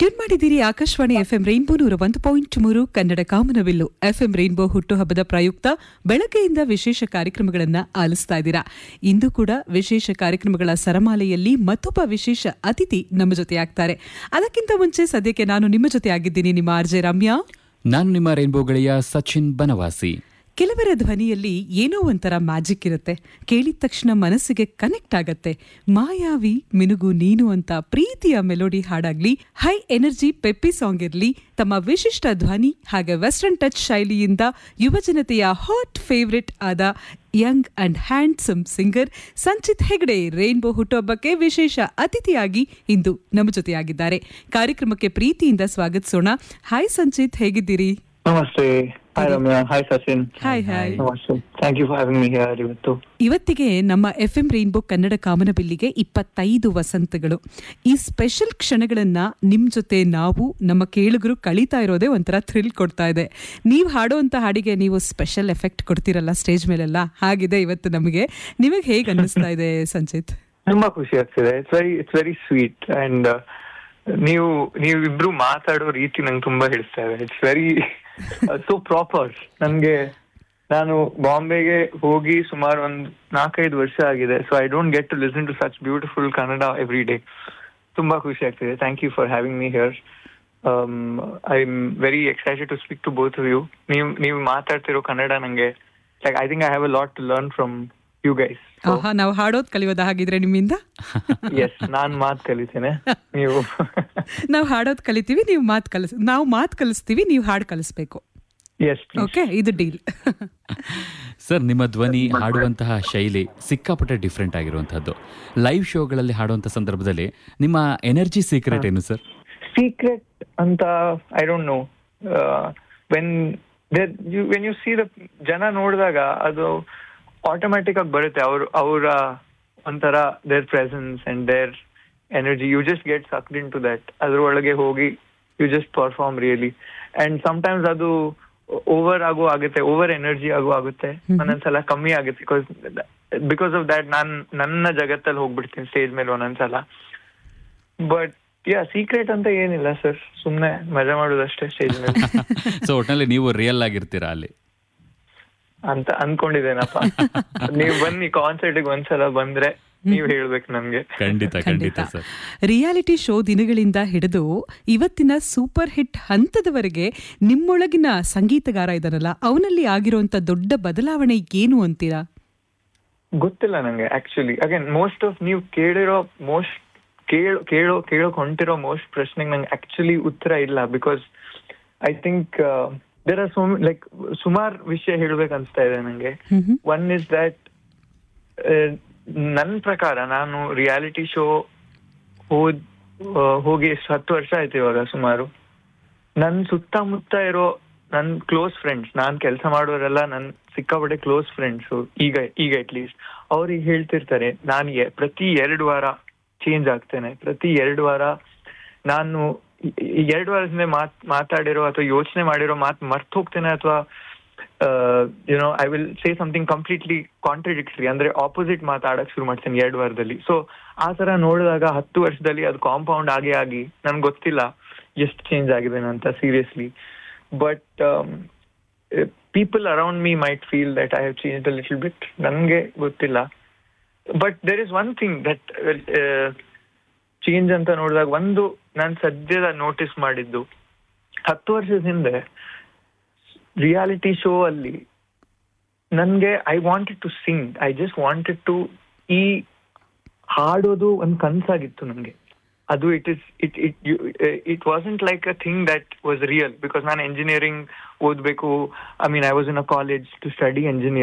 tune ಮಾಡಿದ್ದೀರಿ Akashvani FM rainbow ನೂರ ಒಂದು ಪಾಯಿಂಟ್ ಮೂರು ಕನ್ನಡ ಕಾಮನವಿಲ್ಲು ಎಫ್ಎಂ ರೈನ್ಬೋ ಹುಟ್ಟುಹಬ್ಬದ ಪ್ರಯುಕ್ತ ಬೆಳಗ್ಗೆಯಿಂದ ವಿಶೇಷ ಕಾರ್ಯಕ್ರಮಗಳನ್ನ ಆಲಿಸ್ತಾ ಇದ್ದೀರಾ ಇಂದು ಕೂಡ ವಿಶೇಷ ಕಾರ್ಯಕ್ರಮಗಳ ಸರಮಾಲೆಯಲ್ಲಿ ಮತ್ತೊಬ್ಬ ವಿಶೇಷ ಅತಿಥಿ ನಮ್ಮ ಜೊತೆ ಆಗ್ತಾರೆ ಅದಕ್ಕಿಂತ ಮುಂಚೆ ಸದ್ಯಕ್ಕೆ ನಾನು ನಿಮ್ಮ ಜೊತೆ ಆಗಿದ್ದೀನಿ ನಿಮ್ಮ ಆರ್ಜೆ ರಮ್ಯಾ ನಾನು ನಿಮ್ಮ ರೈನ್ಬೋ ಗೆಳೆಯ ಸಚಿನ್ ಬನವಾಸಿ ಕೆಲವರ ಧ್ವನಿಯಲ್ಲಿ ಏನೋ ಒಂಥರ ಮ್ಯಾಜಿಕ್ ಇರುತ್ತೆ ಕೇಳಿದ ತಕ್ಷಣ ಮನಸ್ಸಿಗೆ ಕನೆಕ್ಟ್ ಆಗತ್ತೆ ಮಾಯಾವಿ ಮಿನುಗು ನೀನು ಅಂತ ಪ್ರೀತಿಯ ಮೆಲೋಡಿ ಹಾಡಾಗ್ಲಿ ಹೈ ಎನರ್ಜಿ ಪೆಪ್ಪಿ ಸಾಂಗ್ ಇರ್ಲಿ ತಮ್ಮ ವಿಶಿಷ್ಟ ಧ್ವನಿ ಹಾಗೆ ವೆಸ್ಟರ್ನ್ ಟಚ್ ಶೈಲಿಯಿಂದ ಯುವಜನತೆಯ ಹಾಟ್ ಫೇವ್ರೆಟ್ ಆದ young and handsome singer Sanchit Hegde Rainbow ಹುಟ್ಟುಹಬ್ಬಕ್ಕೆ ವಿಶೇಷ ಅತಿಥಿಯಾಗಿ ಇಂದು ನಮ್ಮ ಜೊತೆಯಾಗಿದ್ದಾರೆ ಕಾರ್ಯಕ್ರಮಕ್ಕೆ ಪ್ರೀತಿಯಿಂದ ಸ್ವಾಗತಿಸೋಣ ಹಾಯ್ ಸಂಚಿತ್ ಹೇಗಿದ್ದೀರಿ ನಮಸ್ತೆ hi Ramya hi Sachin hi hi ನಮಸ್ತೆ thank you for having me here ಇವತ್ತು ಇವತ್ತಿಗೆ ನಮ್ಮ ಎಫ್ ಎಂ ರೈನ್ಬೋ ಕನ್ನಡ ಕಾಮನಬಿಲ್ಲಿಗೆ ಇಪ್ಪತ್ತೈದು ವಸಂತಗಳು ಈ ಸ್ಪೆಷಲ್ ಕ್ಷಣಗಳನ್ನ ನಿಮ್ ಜೊತೆ ನಾವು ನಮ್ಮ ಕೇಳುಗರು ಕಳೀತಾ ಇರೋದೇ ಒಂಥರ ಥ್ರಿಲ್ ಕೊಡ್ತಾ ಇದೆ ನೀವು ಹಾಡುವಂತ ಹಾಡಿಗೆ ನೀವು ಸ್ಪೆಷಲ್ ಎಫೆಕ್ಟ್ ಕೊಡ್ತಿರಲ್ಲ ಸ್ಟೇಜ್ ಮೇಲೆಲ್ಲ ಹಾಗಿದೆ ಇವತ್ತು ನಮಗೆ ನಿಮಗೆ ಹೇಗೆ ಅನ್ನಿಸ್ತಾ ಇದೆ ಸಂಚಿತ್ ತುಂಬಾ ಖುಷಿ ಆಗ್ತಿದೆ it's very it's very sweet and ನೀವು ನೀವಿಬ್ರು ಮಾತಾಡೋ ರೀತಿ ನಂಗೆ ತುಂಬಾ ಹಿಡಿಸ್ತಾ ಇದೆ ಇಟ್ಸ್ ವೆರಿ ಸೋ ಪ್ರಾಪರ್ ನನ್ಗೆ ನಾನು ಬಾಂಬೆಗೆ ಹೋಗಿ ಸುಮಾರು ಒಂದು ನಾಲ್ಕೈದು ವರ್ಷ ಆಗಿದೆ so I don't get to listen to such beautiful Kannada every day ತುಂಬಾ ಖುಷಿ ಆಗ್ತಿದೆ thank you for having me here I am very excited to speak to both you ನೀವು ನೀವು ಮಾತಾಡ್ತಿರೋ ಕನ್ನಡ ನಂಗೆ like I think I have a lot to learn from you guys ಆಹಾ ನಾವು ಹಾಡೋದ್ ಕಲಿಯೋದ ಹಾಗಿದ್ರೆ ನಿಮ್ಮಿಂದ ಎಸ್ ನಾನ್ ಮಾತ್ ಕಲಿತೇನೆ ನೀವು ನಾವು ಹಾಡೋದ್ ಕಲಿತೀವಿ ನೀವು ಮಾತು ಕಲಿಸ್ ನಾವು ಮಾತು ಕಲಿಸ್ತೀವಿ ನೀವು ಹಾಡು ಕಲಿಸ್ಬೇಕು ಎಸ್ ಓಕೆ ಇದು ಡೀಲ್ ಸರ್ ನಿಮ್ಮ ಧ್ವನಿ ಹಾಡುವಂತಹ ಶೈಲಿ ಸಿಕ್ಕಾಪಟ್ಟೆ ಡಿಫ್ರೆಂಟ್ ಆಗಿರುವಂತಹದ್ದು ಲೈವ್ ಶೋಗಳಲ್ಲಿ ಹಾಡುವಂತ ಸಂದರ್ಭದಲ್ಲಿ ನಿಮ್ಮ ಎನರ್ಜಿ ಸೀಕ್ರೆಟ್ ಏನು ಸರ್ ಸೀಕ್ರೆಟ್ ಅಂತ I don't know when you when you see the ಜನ ನೋಡಿದಾಗ ಅದು ಆಟೋಮ್ಯಾಟಿಕ್ ಆಗಿ ಬರುತ್ತೆ ಅವ್ರ ಅವರ ಒಂಥರ their presence and their energy you just get sucked in to that ಅದ್ರೊಳಗೆ ಹೋಗಿ you just perform really and sometimes ಅದು ಓವರ್ ಆಗೋ ಆಗುತ್ತೆ ಓವರ್ ಎನರ್ಜಿ ಆಗೋ ಆಗುತ್ತೆ ಒಂದೊಂದ್ಸಲ ಕಮ್ಮಿ ಆಗುತ್ತೆ ಬಿಕಾಸ್ ಬಿಕಾಸ್ ಆಫ್ ದ್ಯಾಟ್ ನಾನ್ ನನ್ನ ಜಗತ್ತಲ್ಲಿ ಹೋಗ್ಬಿಡ್ತೀನಿ ಸ್ಟೇಜ್ ಮೇಲೆ ಒಂದೊಂದ್ಸಲ ಬಟ್ ಯಾ ಸೀಕ್ರೆಟ್ ಅಂತ ಏನಿಲ್ಲ ಸರ್ ಸುಮ್ನೆ ಮಜಾ ಮಾಡೋದಷ್ಟೇ ಸ್ಟೇಜ್ ಮೇಲೆ ಸೊ ಒಟ್ಟಿನಲ್ಲಿ ನೀವು ರಿಯಲ್ ಆಗಿರ್ತೀರಾ ಅಲ್ಲಿ ಅಂತ ಅನ್ಕೊಂಡಿದ್ದೇನಪ್ಪ ನೀವು ಬನ್ನಿ ಕಾನ್ಸರ್ಟಿಗೆ ಒಂದ್ಸಲ ಬಂದ್ರೆ ನೀವ್ ಹೇಳ್ಬೇಕು ನಮ್ಗೆ ಖಂಡಿತ ಖಂಡಿತ ಸರ್ ರಿಯಾಲಿಟಿ ಶೋ ದಿನಗಳಿಂದ ಹಿಡಿದು ಇವತ್ತಿನ ಸೂಪರ್ ಹಿಟ್ ಹಂತದವರೆಗೆ ನಿಮ್ಮೊಳಗಿನ ಸಂಗೀತಗಾರ ಇದಾನಲ್ಲ ಅವನಲ್ಲಿ ಆಗಿರುವಂತ ದೊಡ್ಡ ಬದಲಾವಣೆ ಏನು ಅಂತೀರಾ ಗೊತ್ತಿಲ್ಲ ನಂಗೆ ಆಕ್ಚುಲಿ ಅಗೇನ್ ಮೋಸ್ಟ್ ಆಫ್ ನೀವು ಕೇಳಿರೋ ಮೋಸ್ಟ್ ಕೇಳೋ ಕೇಳೋ ಕೇಳೋಕ್ ಹೊಂಟಿರೋ ಮೋಸ್ಟ್ ಪ್ರಶ್ನೆಗೆ ನಂಗೆ ಆಕ್ಚುಲಿ ಉತ್ತರ ಇಲ್ಲ because I think there are so like ಸುಮಾರು ವಿಷಯ ಹೇಳ್ಬೇಕು ಅನ್ಸ್ತಾ ಇದೆ ನಂಗೆ ಒನ್ ಇಸ್ ದಟ್ ನನ್ನ ಪ್ರಕಾರ ನಾನು ರಿಯಾಲಿಟಿ ಶೋ ಹೋದ್ ಆ, ಹೋಗಿ ಎಷ್ಟು ಹತ್ತು ವರ್ಷ ಆಯ್ತು ಇವಾಗ ಸುಮಾರು ನನ್ ಸುತ್ತಮುತ್ತ ಇರೋ ನನ್ ಕ್ಲೋಸ್ ಫ್ರೆಂಡ್ಸ್ ನಾನ್ ಕೆಲಸ ಮಾಡೋರೆಲ್ಲ ನನ್ ಸಿಕ್ಕಾಪಟ್ಟೆ ಕ್ಲೋಸ್ ಫ್ರೆಂಡ್ಸ್ ಈಗ ಈಗ ಅಟ್ಲೀಸ್ಟ್ ಅವ್ರಿಗೆ ಹೇಳ್ತಿರ್ತಾರೆ ನಾನು ಎ- ಪ್ರತಿ ಎರಡು ವಾರ ಚೇಂಜ್ ಆಗ್ತೇನೆ ಪ್ರತಿ ಎರಡು ವಾರ ನಾನು ಎರಡು ವಾರದಿಂದ ಮಾತ್ ಮಾತಾಡಿರೋ ಅಥವಾ ಯೋಚನೆ ಮಾಡಿರೋ ಮಾತ್ ಮರ್ತ್ ಹೋಗ್ತೇನೆ ಅಥವಾ you know I will say something completely contradictory ಅಂದ್ರೆ ಆಪೋಸಿಟ್ ಮಾತಾಡಕ್ ಶುರು ಮಾಡ್ತೇನೆ ಎರಡು ವಾರದಲ್ಲಿ ಸೊ ಆ ತರ ನೋಡಿದಾಗ ಹತ್ತು ವರ್ಷದಲ್ಲಿ ಅದು ಕಾಂಪೌಂಡ್ ಆಗಿ ಆಗಿ ನನ್ಗೆ ಗೊತ್ತಿಲ್ಲ ಎಷ್ಟು ಚೇಂಜ್ ಆಗಿದೆ ಅಂತ seriously but people around me might feel that I have change a little bit ನನ್ಗೆ ಗೊತ್ತಿಲ್ಲ but there is one thing that change ಅಂತ ನೋಡಿದಾಗ ಒಂದು ನಾನು ಸದ್ಯದ ನೋಟಿಸ್ ಮಾಡಿದ್ದು ಹತ್ತು ವರ್ಷದ ಹಿಂದೆ ರಿಯಾಲಿಟಿ ಶೋ ಅಲ್ಲಿ ನನ್ಗೆ I wanted to sing I just wanted to ಈ ಹಾಡೋದು ಒಂದು ಕನ್ಸಾಗಿತ್ತು ನನಗೆ ಅದು it is it it it wasn't like a thing that was real because ನಾನು ಎಂಜಿನಿಯರಿಂಗ್ ಓದ್ಬೇಕು I mean I was in a college to study engineer